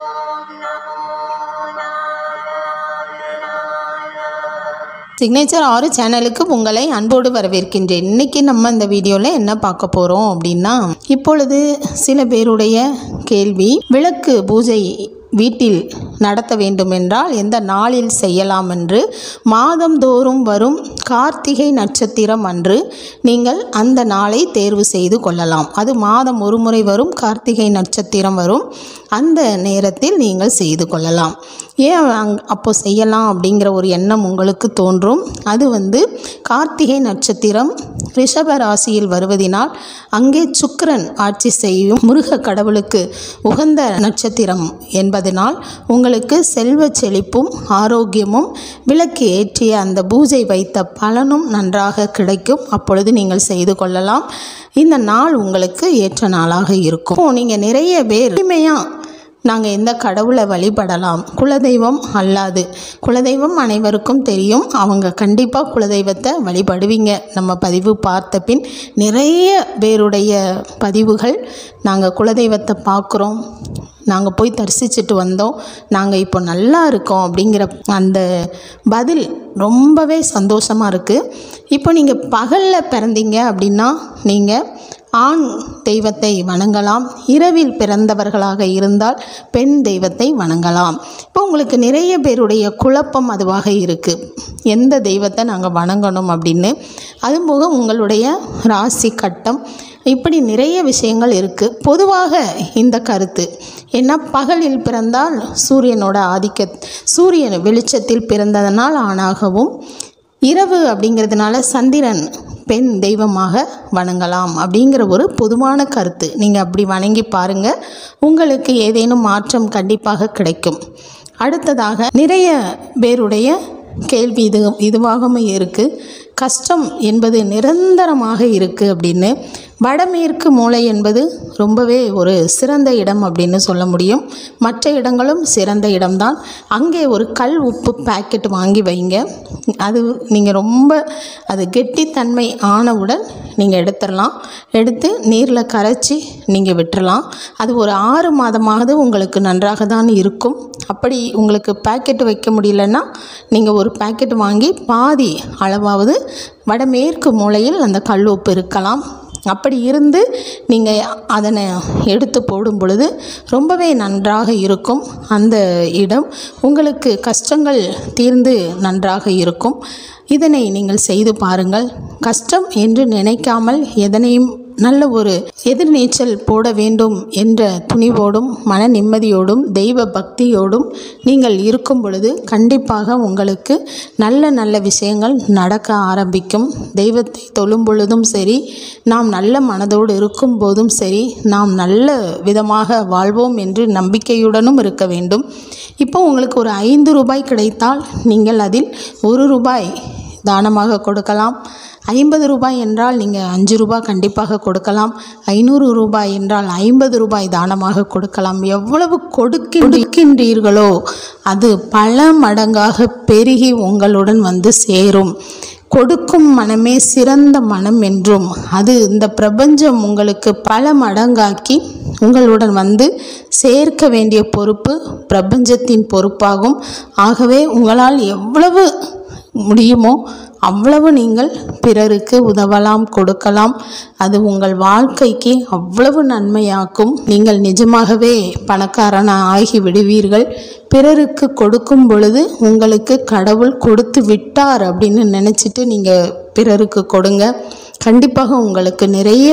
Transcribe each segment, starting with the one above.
signature ஆறு சேனலுக்கு உங்களை அன்போடு வரவேற்கின்றேன் இன்னைக்கு நம்ம இந்த வீடியோவில் என்ன பார்க்க போகிறோம் அப்படின்னா இப்பொழுது சில பேருடைய கேள்வி விளக்கு பூஜை வீட்டில் நடத்த வேண்டுமென்றால் எந்த நாளில் செய்யலாம் என்று மாதந்தோறும் வரும் கார்த்திகை நட்சத்திரம் அன்று நீங்கள் அந்த நாளை தேர்வு செய்து கொள்ளலாம் அது மாதம் ஒரு முறை வரும் கார்த்திகை நட்சத்திரம் வரும் அந்த நேரத்தில் நீங்கள் செய்து கொள்ளலாம் ஏன் அங் அப்போ செய்யலாம் அப்படிங்கிற ஒரு எண்ணம் உங்களுக்கு தோன்றும் அது வந்து கார்த்திகை நட்சத்திரம் ரிஷப ராசியில் வருவதினால் அங்கே சுக்கிரன் ஆட்சி செய்யும் முருக கடவுளுக்கு உகந்த நட்சத்திரம் என்பதனால் உங்களுக்கு செல்வ செழிப்பும் ஆரோக்கியமும் விளக்கு ஏற்றிய அந்த பூஜை வைத்த பலனும் நன்றாக கிடைக்கும் அப்பொழுது நீங்கள் செய்து கொள்ளலாம் இந்த நாள் உங்களுக்கு ஏற்ற நாளாக இருக்கும் இப்போ நீங்கள் நிறைய பேர் எளிமையாக நாங்கள் எந்த கடவுளை வழிபடலாம் குலதெய்வம் அல்லாது குலதெய்வம் அனைவருக்கும் தெரியும் அவங்க கண்டிப்பாக குலதெய்வத்தை வழிபடுவீங்க நம்ம பதிவு பார்த்த பின் நிறைய பேருடைய பதிவுகள் நாங்கள் குலதெய்வத்தை பார்க்குறோம் நாங்கள் போய் தரிசிச்சுட்டு வந்தோம் நாங்கள் இப்போ நல்லா இருக்கோம் அப்படிங்கிற அந்த பதில் ரொம்பவே சந்தோஷமாக இருக்குது இப்போ நீங்கள் பகலில் பிறந்தீங்க அப்படின்னா நீங்கள் ஆண் தெய்வத்தை வணங்கலாம் இரவில் பிறந்தவர்களாக இருந்தால் பெண் தெய்வத்தை வணங்கலாம் இப்போ உங்களுக்கு நிறைய பேருடைய குழப்பம் அதுவாக இருக்குது எந்த தெய்வத்தை நாங்கள் வணங்கணும் அப்படின்னு அதுபோக உங்களுடைய ராசி கட்டம் இப்படி நிறைய விஷயங்கள் இருக்குது பொதுவாக இந்த கருத்து ஏன்னா பகலில் பிறந்தால் சூரியனோட ஆதிக்க சூரியன் வெளிச்சத்தில் பிறந்ததனால் ஆணாகவும் இரவு அப்படிங்கிறதுனால சந்திரன் பெண் தெய்வமாக வணங்கலாம் அப்படிங்கிற ஒரு பொதுவான கருத்து நீங்கள் அப்படி வணங்கி பாருங்கள் உங்களுக்கு ஏதேனும் மாற்றம் கண்டிப்பாக கிடைக்கும் அடுத்ததாக நிறைய பேருடைய கேள்வி இது இதுவாகவும் இருக்குது கஷ்டம் என்பது நிரந்தரமாக இருக்குது அப்படின்னு வடமேற்கு மூலை என்பது ரொம்பவே ஒரு சிறந்த இடம் அப்படின்னு சொல்ல முடியும் மற்ற இடங்களும் சிறந்த இடம்தான் அங்கே ஒரு கல் உப்பு பேக்கெட் வாங்கி வைங்க அது நீங்கள் ரொம்ப அது கெட்டித்தன்மை ஆனவுடன் நீங்கள் எடுத்துடலாம் எடுத்து நீரில் கரைச்சி நீங்கள் விட்டுறலாம் அது ஒரு ஆறு மாதமாவது உங்களுக்கு நன்றாக தான் இருக்கும் அப்படி உங்களுக்கு பேக்கெட் வைக்க முடியலன்னா நீங்கள் ஒரு பேக்கெட் வாங்கி பாதி அளவாவது வடமேற்கு மூலையில் அந்த கல் உப்பு இருக்கலாம் அப்படி இருந்து நீங்கள் அதனை எடுத்து போடும் பொழுது ரொம்பவே நன்றாக இருக்கும் அந்த இடம் உங்களுக்கு கஷ்டங்கள் தீர்ந்து நன்றாக இருக்கும் இதனை நீங்கள் செய்து பாருங்கள் கஷ்டம் என்று நினைக்காமல் எதனையும் நல்ல ஒரு எதிர்நீச்சல் போட வேண்டும் என்ற துணிவோடும் மன நிம்மதியோடும் தெய்வ பக்தியோடும் நீங்கள் இருக்கும் பொழுது கண்டிப்பாக உங்களுக்கு நல்ல நல்ல விஷயங்கள் நடக்க ஆரம்பிக்கும் தெய்வத்தை தொழும் பொழுதும் சரி நாம் நல்ல மனதோடு இருக்கும் போதும் சரி நாம் நல்ல விதமாக வாழ்வோம் என்று நம்பிக்கையுடனும் இருக்க வேண்டும் இப்போ உங்களுக்கு ஒரு ஐந்து ரூபாய் கிடைத்தால் நீங்கள் அதில் ஒரு ரூபாய் தானமாக கொடுக்கலாம் ஐம்பது ரூபாய் என்றால் நீங்கள் அஞ்சு ரூபாய் கண்டிப்பாக கொடுக்கலாம் ஐநூறு ரூபாய் என்றால் ஐம்பது ரூபாய் தானமாக கொடுக்கலாம் எவ்வளவு கொடுக்கின்றீர்களோ அது பல மடங்காக பெருகி உங்களுடன் வந்து சேரும் கொடுக்கும் மனமே சிறந்த மனம் என்றும் அது இந்த பிரபஞ்சம் உங்களுக்கு பல மடங்காக்கி உங்களுடன் வந்து சேர்க்க வேண்டிய பொறுப்பு பிரபஞ்சத்தின் பொறுப்பாகும் ஆகவே உங்களால் எவ்வளவு முடியுமோ அவ்வளவு நீங்கள் பிறருக்கு உதவலாம் கொடுக்கலாம் அது உங்கள் வாழ்க்கைக்கு அவ்வளவு நன்மையாக்கும் நீங்கள் நிஜமாகவே பணக்காரன ஆகி விடுவீர்கள் பிறருக்கு கொடுக்கும் பொழுது உங்களுக்கு கடவுள் கொடுத்து விட்டார் அப்படின்னு நினச்சிட்டு நீங்கள் பிறருக்கு கொடுங்க கண்டிப்பாக உங்களுக்கு நிறைய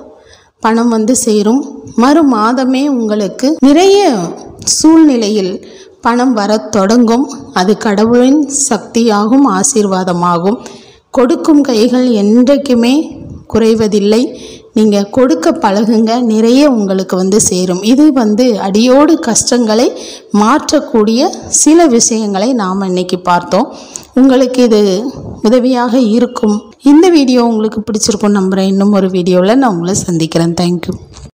பணம் வந்து சேரும் மறு மாதமே உங்களுக்கு நிறைய சூழ்நிலையில் பணம் வரத் தொடங்கும் அது கடவுளின் சக்தியாகும் ஆசீர்வாதமாகும் கொடுக்கும் கைகள் என்றைக்குமே குறைவதில்லை நீங்கள் கொடுக்க பழகுங்க நிறைய உங்களுக்கு வந்து சேரும் இது வந்து அடியோடு கஷ்டங்களை மாற்றக்கூடிய சில விஷயங்களை நாம் இன்னைக்கு பார்த்தோம் உங்களுக்கு இது உதவியாக இருக்கும் இந்த வீடியோ உங்களுக்கு பிடிச்சிருக்கும் நம்புகிறேன் இன்னும் ஒரு வீடியோவில் நான் உங்களை சந்திக்கிறேன் தேங்க்யூ